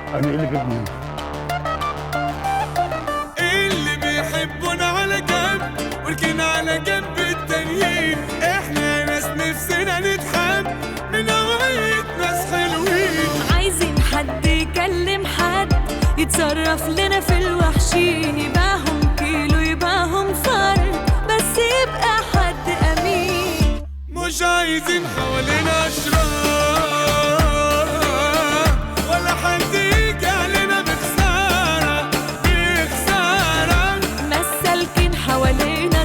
انا ايه اللي جابني هنا اللي بيحبونا على جنب ولكن على جنب التانيين احنا ناس نفسنا نتحب من نوعية ناس حلوين عايزين حد يكلم حد يتصرف لنا في الوحشين يباهم كيلو يباهم فرد بس يبقى حد أمين مش عايزين حوالينا اشرار ولا حد يجي علينا بخسارة بخسارة مسالكين حوالينا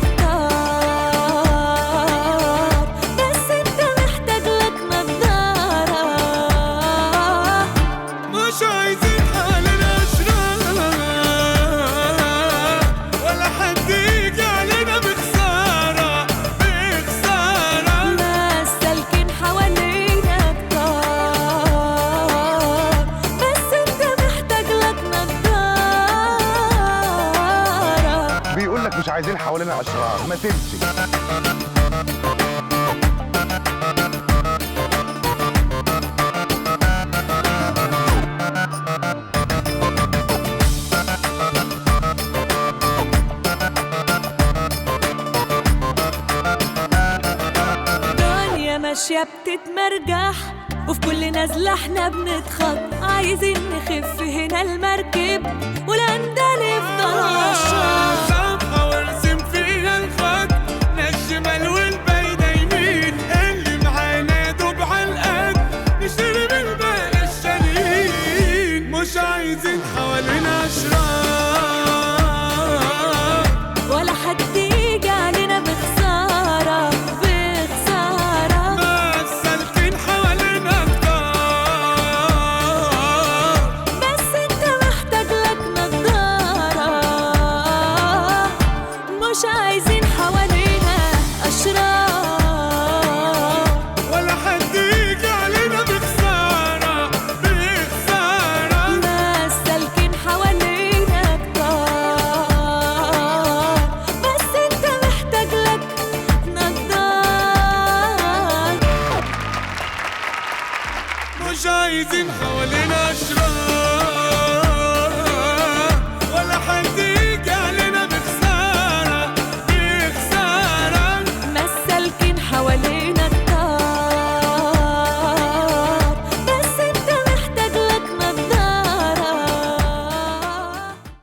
الطار بس انت محتاج لك نضارة مش عايزين حوالينا اشرار ولا حد يجي علينا بخسارة بخسارة مسالكين حوالينا كتار بس انت محتاج لك نضارة بيقول لك مش عايزين حوالينا اشرار ما تمشي دنيا ماشية بتتمرجح وفي كل نزلة احنا بنتخط عايزين نخف هنا المركب والأندال يفضل عالشط صفحة وارسم فيها الخط لا الشمال والباقي يمين اللي معانا دوب على القد نشتري من باقي الشالين مش عايزين حوالينا اشرار